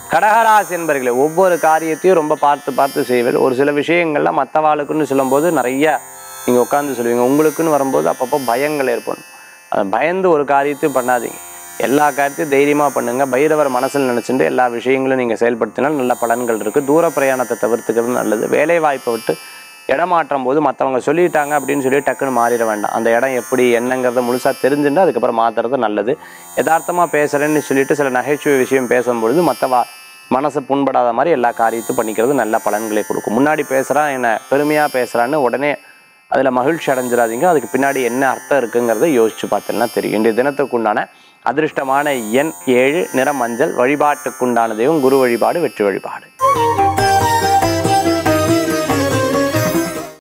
கடகராசி என்பர்களே ஒவ்வொரு காரியத்தையும் ரொம்ப பார்த்து பார்த்து செய்வீர்கள் ஒரு சில விஷயங்கள்ல மற்றவாளுக்குன்னு சொல்லும்போது நிறைய நீங்கள் உட்காந்து சொல்லுவீங்க உங்களுக்குன்னு வரும்போது அப்பப்போ பயங்கள் ஏற்படும் அது பயந்து ஒரு காரியத்தையும் பண்ணாதீங்க எல்லா காரியத்தையும் தைரியமாக பண்ணுங்க பைரவர் மனசில் நினச்சிட்டு எல்லா விஷயங்களும் நீங்கள் செயல்படுத்தினால் நல்ல பலன்கள் இருக்குது தூர பிரயாணத்தை தவிர்த்துக்கிறது நல்லது வேலை வாய்ப்பை விட்டு இடமாற்றும் போது மற்றவங்க சொல்லிட்டாங்க அப்படின்னு சொல்லி டக்குன்னு மாறிட வேண்டாம் அந்த இடம் எப்படி என்னங்கிறத முழுசாக தெரிஞ்சுட்டு அதுக்கப்புறம் மாற்றுறது நல்லது யதார்த்தமாக பேசுகிறேன்னு சொல்லிட்டு சில நகைச்சுவை விஷயம் பேசும்பொழுது மற்றவா மனசு புண்படாத மாதிரி எல்லா காரியத்தையும் பண்ணிக்கிறது நல்ல பலன்களை கொடுக்கும் முன்னாடி பேசுகிறான் என்ன பெருமையாக பேசுகிறான்னு உடனே அதில் மகிழ்ச்சி அடைஞ்சிடாதீங்க அதுக்கு பின்னாடி என்ன அர்த்தம் இருக்குங்கிறத யோசிச்சு பார்த்தீங்கன்னா தெரியும் இன்றைய தினத்துக்குண்டான அதிர்ஷ்டமான எண் ஏழு நிறம் மஞ்சள் வழிபாட்டுக்குண்டான தெய்வம் குரு வழிபாடு வெற்றி வழிபாடு